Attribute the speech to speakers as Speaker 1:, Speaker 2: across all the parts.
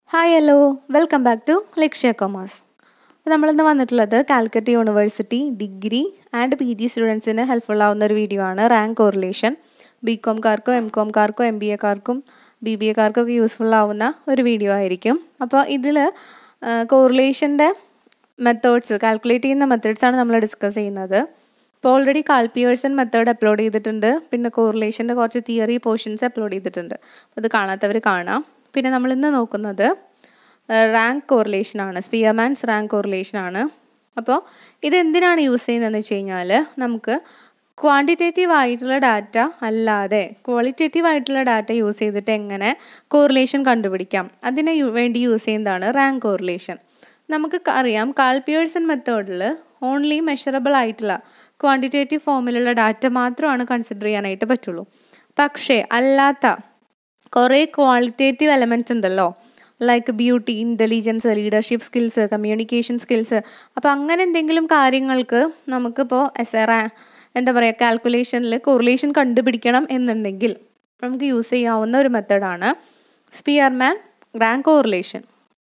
Speaker 1: Hi hello welcome back to Lakshya commerce അപ്പോൾ നമ്മളിന്ന് വന്നിട്ടുള്ളത് Calicut university degree and P G സ്റ്റുഡൻസിന് ഹെൽപ്ഫുൾ ആവുന്ന ഒരു വീഡിയോ ആണ് റാങ്ക് കോറിലേഷൻ ബി കോംകാർക്കും എം കോംകാർക്കും എം ബി എക്കാർക്കും ബി ബി എക്കാർക്കും ഒക്കെ യൂസ്ഫുൾ ആവുന്ന ഒരു വീഡിയോ ആയിരിക്കും അപ്പോൾ ഇതിൽ കോറിലേഷൻ്റെ മെത്തേഡ്സ് കാൽക്കുലേറ്റ് ചെയ്യുന്ന മെത്തേഡ്സ് ആണ് നമ്മൾ ഡിസ്കസ് ചെയ്യുന്നത് ഇപ്പോൾ ഓൾറെഡി കാൽപിയേഴ്സൺ മെത്തേഡ് അപ്ലോഡ് ചെയ്തിട്ടുണ്ട് പിന്നെ കോറിലേഷൻ്റെ കുറച്ച് തിയറി പോർഷൻസ് അപ്ലോഡ് ചെയ്തിട്ടുണ്ട് അത് കാണാത്തവർ കാണാം പിന്നെ നമ്മൾ ഇന്ന് നോക്കുന്നത് റാങ്ക് കോറിലേഷൻ ആണ് സ്പിയർമാൻസ് റാങ്ക് കോറിലേഷൻ ആണ് അപ്പോൾ ഇത് എന്തിനാണ് യൂസ് ചെയ്യുന്നതെന്ന് വെച്ച് കഴിഞ്ഞാൽ നമുക്ക് ക്വാണ്ടിറ്റേറ്റീവ് ആയിട്ടുള്ള ഡാറ്റ അല്ലാതെ ക്വാളിറ്റേറ്റീവ് ആയിട്ടുള്ള ഡാറ്റ യൂസ് ചെയ്തിട്ട് എങ്ങനെ കോറിലേഷൻ കണ്ടുപിടിക്കാം അതിന് വേണ്ടി യൂസ് ചെയ്യുന്നതാണ് റാങ്ക് കോറിലേഷൻ നമുക്ക് അറിയാം കാൽപിയേഴ്സൺ മെത്തേഡിൽ ഓൺലി മെഷറബിൾ ആയിട്ടുള്ള ക്വാണ്ടിറ്റേറ്റീവ് ഫോമിലുള്ള ഡാറ്റ മാത്രമാണ് കൺസിഡർ ചെയ്യാനായിട്ട് പറ്റുള്ളൂ പക്ഷേ അല്ലാത്ത കുറേ ക്വാളിറ്റേറ്റീവ് എലമെൻറ്റ്സ് ഉണ്ടല്ലോ like beauty intelligence leadership skills communication skills അപ്പോൾ അങ്ങനെ എന്തെങ്കിലും കാര്യങ്ങൾക്ക് നമുക്കിപ്പോൾ എസ് എ എന്താ പറയുക കാൽക്കുലേഷനിൽ കോറിലേഷൻ കണ്ടുപിടിക്കണം എന്നുണ്ടെങ്കിൽ നമുക്ക് യൂസ് ചെയ്യാവുന്ന ഒരു മെത്തഡാണ് സ്പിയർമാൻ റാങ്ക് കോറിലേഷൻ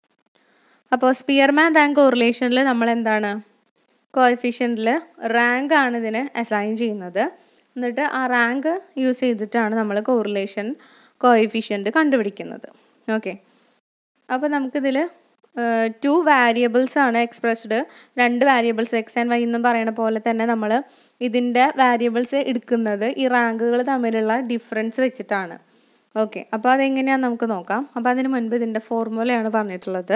Speaker 1: അപ്പോൾ സ്പിയർമാൻ റാങ്ക് കോറിലേഷനിൽ നമ്മൾ എന്താണ് കോഎഫിഷ്യൻറ്റിൽ റാങ്ക് ആണ് ഇതിന് അസൈൻ ചെയ്യുന്നത് എന്നിട്ട് ആ റാങ്ക് യൂസ് ചെയ്തിട്ടാണ് നമ്മൾ കോറിലേഷൻ കോഎഫിഷ്യൻ്റ് കണ്ടുപിടിക്കുന്നത് ഓക്കെ അപ്പോൾ നമുക്കിതിൽ ടു വാരിയബിൾസ് ആണ് എക്സ്പ്രസ്ഡ് രണ്ട് വാരിയബിൾസ് എക്സ് ആൻഡ് വൈ എന്നും പറയുന്ന പോലെ തന്നെ നമ്മൾ ഇതിൻ്റെ വാരിയബിൾസ് എടുക്കുന്നത് ഈ റാങ്കുകൾ തമ്മിലുള്ള ഡിഫറൻസ് വെച്ചിട്ടാണ് ഓക്കെ അപ്പോൾ അതെങ്ങനെയാണെന്ന് നമുക്ക് നോക്കാം അപ്പോൾ അതിന് മുൻപ് ഇതിൻ്റെ ഫോർമുലയാണ് പറഞ്ഞിട്ടുള്ളത്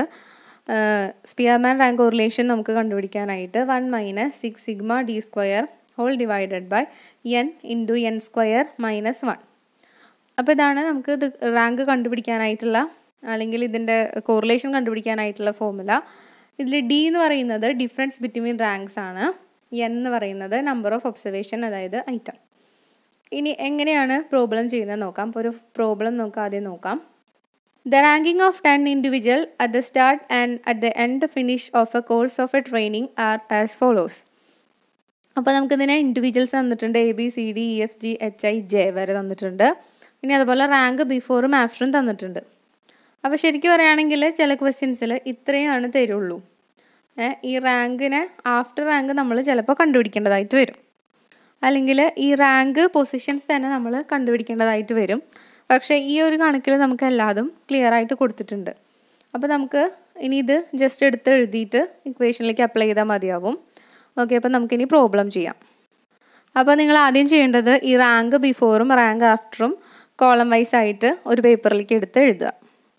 Speaker 1: സ്പിയർമാൻ റാങ്ക് കോറിലേഷൻ നമുക്ക് കണ്ടുപിടിക്കാനായിട്ട് one minus six sigma d square whole divided by n into n square minus one അപ്പോൾ ഇതാണ് നമുക്ക് ഇത് റാങ്ക് കണ്ടുപിടിക്കാനായിട്ടുള്ള അല്ലെങ്കിൽ ഇതിൻ്റെ കോറിലേഷൻ കണ്ടുപിടിക്കാനായിട്ടുള്ള ഫോർമുല ഇതിൽ ഡി എന്ന് പറയുന്നത് ഡിഫറൻസ് ബിറ്റ്വീൻ റാങ്ക്സ് ആണ് എൻ എന്ന് പറയുന്നത് നമ്പർ ഓഫ് ഒബ്സർവേഷൻ അതായത് ഐറ്റം ഇനി എങ്ങനെയാണ് പ്രോബ്ലം ചെയ്യുന്നത് നോക്കാം അപ്പോൾ ഒരു പ്രോബ്ലം നമുക്ക് ആദ്യം നോക്കാം The ranking of 10 individual at the start and at the end finish of a course of a training are as follows. അപ്പോൾ നമുക്കിതിനെ ഇൻഡിവിജ്വൽസ് തന്നിട്ടുണ്ട് A B C D E F G H I J വരെ തന്നിട്ടുണ്ട് ഇനി അതുപോലെ rank ബിഫോറും ആഫ്റ്ററും തന്നിട്ടുണ്ട് അപ്പോൾ ശരിക്കും പറയുകയാണെങ്കിൽ ചില ക്വസ്റ്റ്യൻസിൽ ഇത്രയാണ് തരുള്ളൂ ഈ റാങ്കിനെ ആഫ്റ്റർ റാങ്ക് നമ്മൾ ചിലപ്പോൾ കണ്ടുപിടിക്കേണ്ടതായിട്ട് വരും അല്ലെങ്കിൽ ഈ റാങ്ക് പൊസിഷൻസ് തന്നെ നമ്മൾ കണ്ടുപിടിക്കേണ്ടതായിട്ട് വരും പക്ഷേ ഈ ഒരു കണക്കിൽ നമുക്ക് എല്ലാതും ക്ലിയർ ആയിട്ട് കൊടുത്തിട്ടുണ്ട് അപ്പോൾ നമുക്ക് ഇനി ഇത് ജസ്റ്റ് എടുത്ത് എഴുതിയിട്ട് ഇക്വേഷനിലേക്ക് അപ്ലൈ ചെയ്താൽ മതിയാവും ഓക്കെ അപ്പോൾ നമുക്കിനി പ്രോബ്ലം ചെയ്യാം അപ്പോൾ നിങ്ങൾ ആദ്യം ചെയ്യേണ്ടത് ഈ റാങ്ക് ബിഫോറും റാങ്ക് ആഫ്റ്ററും കോളം വൈസ് ആയിട്ട് ഒരു പേപ്പറിലേക്ക് എടുത്ത് എഴുതുക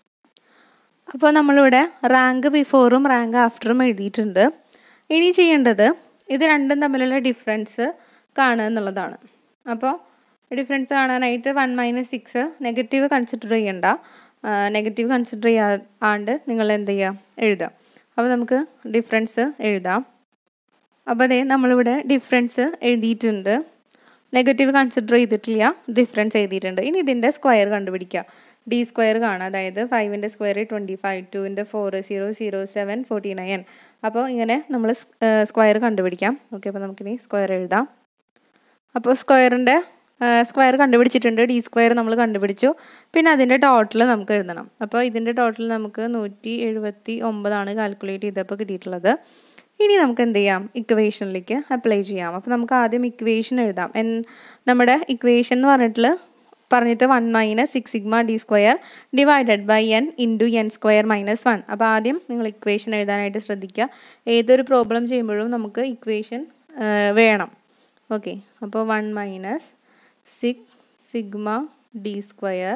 Speaker 1: അപ്പോൾ നമ്മളിവിടെ റാങ്ക് ബിഫോറും റാങ്ക് ആഫ്റ്ററും എഴുതിയിട്ടുണ്ട് ഇനി ചെയ്യേണ്ടത് ഇത് രണ്ടും തമ്മിലുള്ള ഡിഫറൻസ് കാണുക എന്നുള്ളതാണ് അപ്പോൾ ഡിഫറൻസ് കാണാനായിട്ട് one minus six negative consider ചെയ്യണ്ട നെഗറ്റീവ് കൺസിഡർ ചെയ്യാണ്ട് നിങ്ങൾ എന്ത് ചെയ്യുക എഴുതാം അപ്പോൾ നമുക്ക് ഡിഫറൻസ് എഴുതാം അപ്പോൾ അതേ നമ്മളിവിടെ ഡിഫറൻസ് എഴുതിയിട്ടുണ്ട് നെഗറ്റീവ് കൺസിഡർ ചെയ്തിട്ടില്ല ഡിഫറൻസ് എഴുതിയിട്ടുണ്ട് ഇനി ഇതിൻ്റെ സ്ക്വയർ കണ്ടുപിടിക്കുക ഡി സ്ക്വയർ കാണാം അതായത് ഫൈവിൻ്റെ സ്ക്വയർ ട്വൻറ്റി ഫൈവ് ടുവിൻ്റെ four zero zero seven forty nine അപ്പോൾ ഇങ്ങനെ നമ്മൾ സ്ക്വയർ കണ്ടുപിടിക്കാം ഓക്കെ അപ്പോൾ നമുക്കിനി സ്ക്വയർ എഴുതാം അപ്പോൾ സ്ക്വയറിൻ്റെ സ്ക്വയർ കണ്ടുപിടിച്ചിട്ടുണ്ട് ഡി സ്ക്വയർ നമ്മൾ കണ്ടുപിടിച്ചു പിന്നെ അതിൻ്റെ ടോട്ടൽ നമുക്ക് എഴുതണം അപ്പോൾ ഇതിൻ്റെ ടോട്ടൽ നമുക്ക് നൂറ്റി എഴുപത്തി ഒമ്പതാണ് കാൽക്കുലേറ്റ് ചെയ്തപ്പോൾ കിട്ടിയിട്ടുള്ളത് ഇനി നമുക്ക് എന്ത് ചെയ്യാം ഇക്വേഷനിലേക്ക് അപ്ലൈ ചെയ്യാം അപ്പോൾ നമുക്ക് ആദ്യം ഇക്വേഷൻ എഴുതാം എൻ നമ്മുടെ ഇക്വേഷൻ എന്ന് പറഞ്ഞിട്ട് പറഞ്ഞിട്ട് one minus six sigma d square divided by n into n square minus one അപ്പോൾ ആദ്യം നിങ്ങൾ ഇക്വേഷൻ എഴുതാനായിട്ട് ശ്രദ്ധിക്കുക ഏതൊരു പ്രോബ്ലം ചെയ്യുമ്പോഴും നമുക്ക് ഇക്വേഷൻ വേണം ഓക്കെ അപ്പോൾ one minus six sigma d square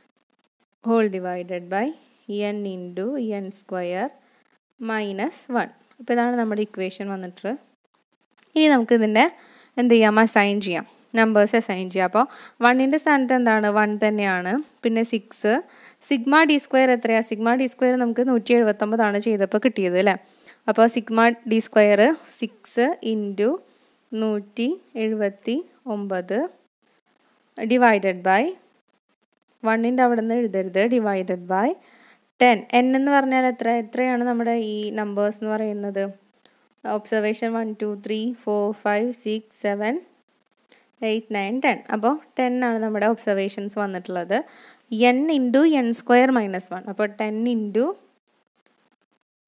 Speaker 1: whole divided by n into n square minus one അപ്പോൾ ഇതാണ് നമ്മുടെ ഇക്വേഷൻ വന്നിട്ട് ഇനി നമുക്ക് ഇതിൻ്റെ എന്ത് ചെയ്യാം അസൈൻ ചെയ്യാം നമ്പേഴ്സ് അസൈൻ ചെയ്യാം അപ്പോൾ വണ്ണിൻ്റെ സ്ഥാനത്ത് എന്താണ് വൺ തന്നെയാണ് പിന്നെ സിക്സ് സിഗ്മ ഡി സ്ക്വയർ എത്രയാണ് സിഗ്മ ഡി സ്ക്വയർ നമുക്ക് നൂറ്റി എഴുപത്തൊമ്പതാണ് ചെയ്തപ്പോൾ കിട്ടിയത് അല്ലേ അപ്പോൾ sigma d square six into നൂറ്റി എഴുപത്തി ഒമ്പത് ഡിവൈഡഡ് ബൈ വണ്ണിൻ്റെ അവിടെ നിന്ന് എഴുതരുത് ഡിവൈഡഡ് ബൈ ടെൻ എൻ എന്ന് പറഞ്ഞാൽ എത്ര എത്രയാണ് നമ്മുടെ ഈ നമ്പേഴ്സ് എന്ന് പറയുന്നത് observation one two three four five six seven eight nine ten അപ്പോൾ ടെൻ ആണ് നമ്മുടെ ഒബ്സർവേഷൻസ് വന്നിട്ടുള്ളത് n into n square minus one അപ്പോൾ ten into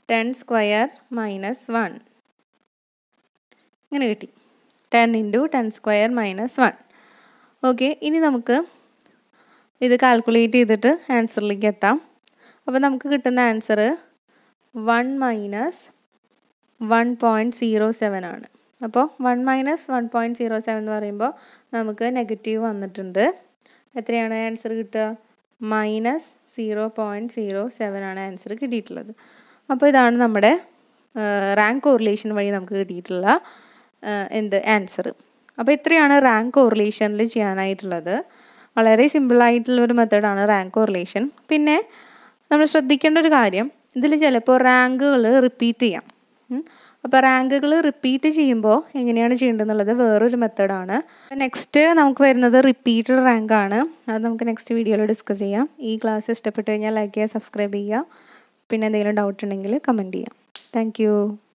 Speaker 1: ten square minus one ഇങ്ങനെ കിട്ടി ten into ten square minus one okay ഇനി നമുക്ക് ഇത് കാൽക്കുലേറ്റ് ചെയ്തിട്ട് ആൻസറിലേക്ക് എത്താം അപ്പോൾ നമുക്ക് കിട്ടുന്ന answer one minus one point zero seven ആണ് അപ്പോൾ one minus one point zero seven എന്ന് പറയുമ്പോൾ നമുക്ക് നെഗറ്റീവ് വന്നിട്ടുണ്ട് എത്രയാണ് ആൻസർ കിട്ടുക minus zero point zero seven ആണ് ആൻസർ കിട്ടിയിട്ടുള്ളത് അപ്പോൾ ഇതാണ് നമ്മുടെ റാങ്ക് കോറിലേഷൻ വഴി നമുക്ക് കിട്ടിയിട്ടുള്ള എന്ത് ആൻസർ അപ്പോൾ ഇത്രയാണ് റാങ്ക് കോറിലേഷനിൽ ചെയ്യാനായിട്ടുള്ളത് വളരെ സിമ്പിളായിട്ടുള്ള ഒരു മെത്തേഡാണ് റാങ്ക് കോറിലേഷൻ പിന്നെ നമ്മൾ ശ്രദ്ധിക്കേണ്ട ഒരു കാര്യം ഇതിൽ ചിലപ്പോൾ റാങ്കുകൾ റിപ്പീറ്റ് ചെയ്യാം അപ്പോൾ റാങ്കുകൾ റിപ്പീറ്റ് ചെയ്യുമ്പോൾ എങ്ങനെയാണ് ചെയ്യേണ്ടതെന്നുള്ളത് വേറൊരു മെത്തേഡാണ് നെക്സ്റ്റ് നമുക്ക് വരുന്നത് റിപ്പീറ്റഡ് റാങ്ക് ആണ് അത് നമുക്ക് നെക്സ്റ്റ് വീഡിയോയിൽ ഡിസ്കസ് ചെയ്യാം ഈ ക്ലാസ് ഇഷ്ടപ്പെട്ട് കഴിഞ്ഞാൽ ലൈക്ക് ചെയ്യുക സബ്സ്ക്രൈബ് ചെയ്യുക പിന്നെ എന്തെങ്കിലും ഡൗട്ട് ഉണ്ടെങ്കിൽ കമൻറ്റ് ചെയ്യാം താങ്ക്